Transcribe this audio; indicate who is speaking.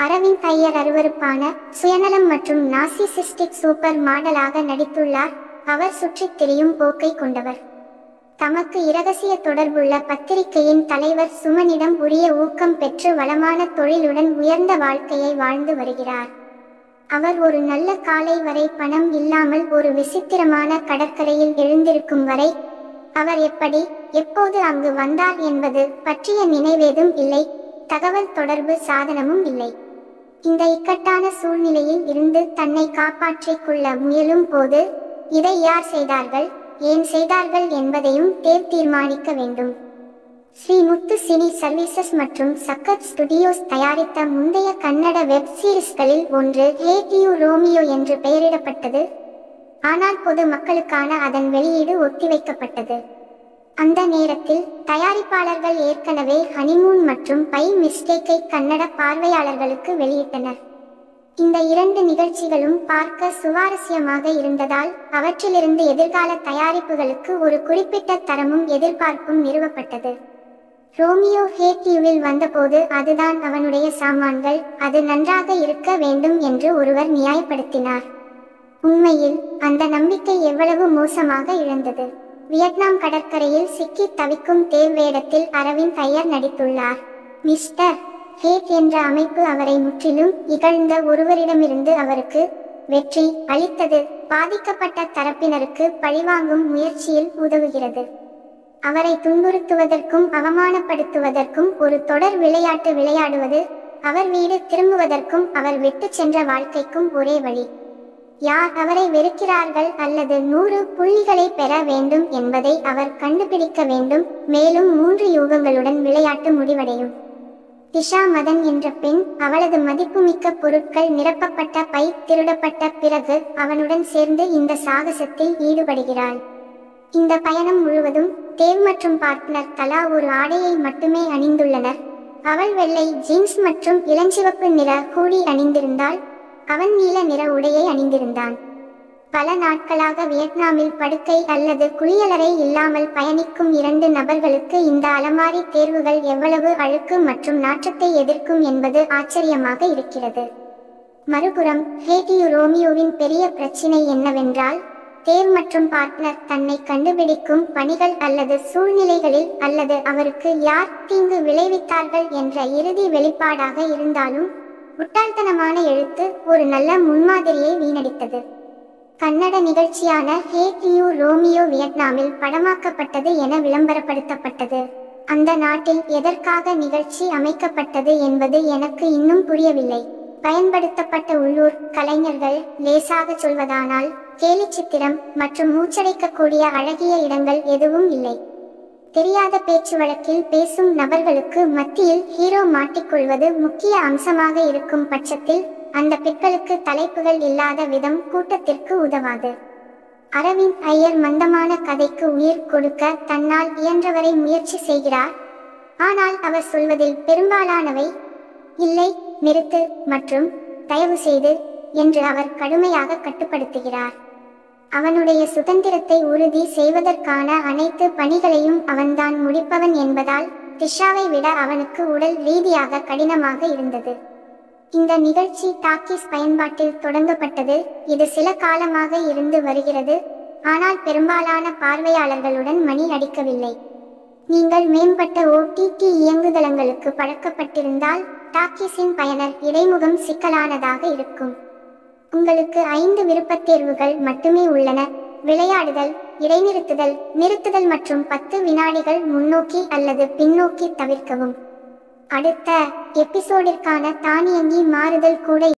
Speaker 1: அரவிந்த் ஐயர் அருவருப்பான சுயநலம் மற்றும் நாசிசிஸ்டிக் சூப்பர் மாடலாக நடித்துள்ளார் அவர் சுற்றித் திரியும் போக்கை கொண்டவர் தமக்கு இரகசிய தொடர்புள்ள பத்திரிகையின் தலைவர் சுமனிடம் உரிய ஊக்கம் பெற்று வளமான தொழிலுடன் உயர்ந்த வாழ்க்கையை வாழ்ந்து வருகிறார் அவர் ஒரு நல்ல காலை வரை பணம் இல்லாமல் ஒரு விசித்திரமான கடற்கரையில் எழுந்திருக்கும் வரை அவர் எப்படி எப்போது அங்கு வந்தார் என்பது பற்றிய நினைவேதும் இல்லை தகவல் தொடர்பு சாதனமும் இல்லை இந்த இக்கட்டான சூழ்நிலையில் இருந்து தன்னை காப்பாற்றிக் கொள்ள முயலும் போது இதை யார் செய்தார்கள் ஏன் செய்தார்கள் என்பதையும் தேர் தீர்மானிக்க வேண்டும் ஸ்ரீ முத்து சினி சர்வீசஸ் மற்றும் சக்கத் ஸ்டுடியோஸ் தயாரித்த முந்தைய கன்னட வெப் சீரிஸ்களில் ஒன்று ஹேட்டியூ ரோமியோ என்று பெயரிடப்பட்டது ஆனால் பொது மக்களுக்கான அதன் வெளியீடு ஒத்திவைக்கப்பட்டது அந்த நேரத்தில் தயாரிப்பாளர்கள் ஏற்கனவே ஹனிமூன் மற்றும் பை மிஸ்டேக்கை கன்னட பார்வையாளர்களுக்கு வெளியிட்டனர் இந்த இரண்டு நிகழ்ச்சிகளும் பார்க்க சுவாரஸ்யமாக இருந்ததால் அவற்றிலிருந்து எதிர்கால தயாரிப்புகளுக்கு ஒரு குறிப்பிட்ட தரமும் எதிர்பார்ப்பும் நிறுவப்பட்டது ரோமியோ ஹேட்டியூவில் வந்தபோது அதுதான் அவனுடைய சாமான்கள் அது நன்றாக இருக்க வேண்டும் என்று ஒருவர் நியாயப்படுத்தினார் உண்மையில் அந்த நம்பிக்கை எவ்வளவு மோசமாக இழந்தது வியட்நாம் கடற்கரையில் சிக்கி தவிக்கும் தேர் வேடத்தில் அரவிந்த் ஐயர் நடித்துள்ளார் மிஸ்டர் ஹேட் என்ற அமைப்பு அவரை முற்றிலும் இகழ்ந்த ஒருவரிடமிருந்து அவருக்கு வெற்றி அளித்தது பாதிக்கப்பட்ட தரப்பினருக்கு பழிவாங்கும் முயற்சியில் உதவுகிறது அவரை துன்புறுத்துவதற்கும் அவமானப்படுத்துவதற்கும் ஒரு தொடர் விளையாட்டு விளையாடுவது அவர் வீடு திரும்புவதற்கும் அவர் விட்டு சென்ற வாழ்க்கைக்கும் ஒரே வழி யார் அவரை வெறுக்கிறார்கள் அல்லது நூறு புள்ளிகளை பெற வேண்டும் என்பதை அவர் கண்டுபிடிக்க வேண்டும் மேலும் மூன்று யூகங்களுடன் விளையாட்டு முடிவடையும் திஷா மதன் என்ற பெண் அவளது மதிப்புமிக்க பொருட்கள் நிரப்பப்பட்ட பை திருடப்பட்ட பிறகு அவனுடன் சேர்ந்து இந்த சாகசத்தில் ஈடுபடுகிறாள் இந்த பயணம் முழுவதும் தேவ் மற்றும் பார்ட்னர் தலா ஒரு ஆடையை மட்டுமே அணிந்துள்ளனர் அவள் வெள்ளை ஜீன்ஸ் மற்றும் இளஞ்சிவப்பு நிற ஹூடி அணிந்திருந்தாள் அவன் நீல நிற உடையை அணிந்திருந்தான் பல நாட்களாக வியட்நாமில் படுக்கை அல்லது குளியலறை இல்லாமல் பயணிக்கும் இரண்டு நபர்களுக்கு இந்த அலமாரி தேர்வுகள் எவ்வளவு அழுக்கு மற்றும் நாற்றத்தை எதிர்க்கும் என்பது ஆச்சரியமாக இருக்கிறது மறுபுறம் ஹேட்டியு ரோமியோவின் பெரிய பிரச்சினை என்னவென்றால் தேவ் மற்றும் பார்ட்னர் தன்னை கண்டுபிடிக்கும் பணிகள் அல்லது சூழ்நிலைகளில் அல்லது அவருக்கு யார் தீங்கு விளைவித்தார்கள் என்ற இறுதி வெளிப்பாடாக இருந்தாலும் முட்டாள்தனமான எழுத்து ஒரு நல்ல முன்மாதிரியை வீணடித்தது கன்னட நிகழ்ச்சியான ஹே டியூ ரோமியோ வியட்நாமில் படமாக்கப்பட்டது என விளம்பரப்படுத்தப்பட்டது அந்த நாட்டில் எதற்காக நிகழ்ச்சி அமைக்கப்பட்டது என்பது எனக்கு இன்னும் புரியவில்லை பயன்படுத்தப்பட்ட உள்ளூர் கலைஞர்கள் லேசாக சொல்வதானால் கேலி சித்திரம் மற்றும் மூச்சடைக்கக்கூடிய அழகிய இடங்கள் எதுவும் இல்லை தெரியாத பேச்சு வழக்கில் பேசும் நபர்களுக்கு மத்தியில் ஹீரோ மாட்டிக்கொள்வது முக்கிய அம்சமாக இருக்கும் பட்சத்தில் அந்த பிற்களுக்கு தலைப்புகள் இல்லாத விதம் கூட்டத்திற்கு உதவாது அரவிந்த் ஐயர் மந்தமான கதைக்கு உயிர் கொடுக்க தன்னால் இயன்றவரை முயற்சி செய்கிறார் ஆனால் அவர் சொல்வதில் பெரும்பாலானவை இல்லை நிறுத்து மற்றும் தயவு செய்து என்று அவர் கடுமையாக கட்டுப்படுத்துகிறார் அவனுடைய சுதந்திரத்தை உறுதி செய்வதற்கான அனைத்து பணிகளையும் அவன்தான் முடிப்பவன் என்பதால் திஷாவை விட அவனுக்கு உடல் ரீதியாக கடினமாக இருந்தது இந்த நிகழ்ச்சி டாக்கிஸ் பயன்பாட்டில் தொடங்கப்பட்டது இது சில காலமாக இருந்து வருகிறது ஆனால் பெரும்பாலான பார்வையாளர்களுடன் மணி அடிக்கவில்லை நீங்கள் மேம்பட்ட ஓடிடி இயங்குதளங்களுக்கு பழக்கப்பட்டிருந்தால் டாக்கிஸின் பயனர் இடைமுகம் சிக்கலானதாக இருக்கும் உங்களுக்கு ஐந்து விருப்பத் தேர்வுகள் மட்டுமே உள்ளன விளையாடுதல் இடைநிறுத்துதல் நிறுத்துதல் மற்றும் பத்து வினாடிகள் முன்னோக்கி அல்லது பின்னோக்கி தவிர்க்கவும் அடுத்த எபிசோடிற்கான தானியங்கி மாறுதல் கூட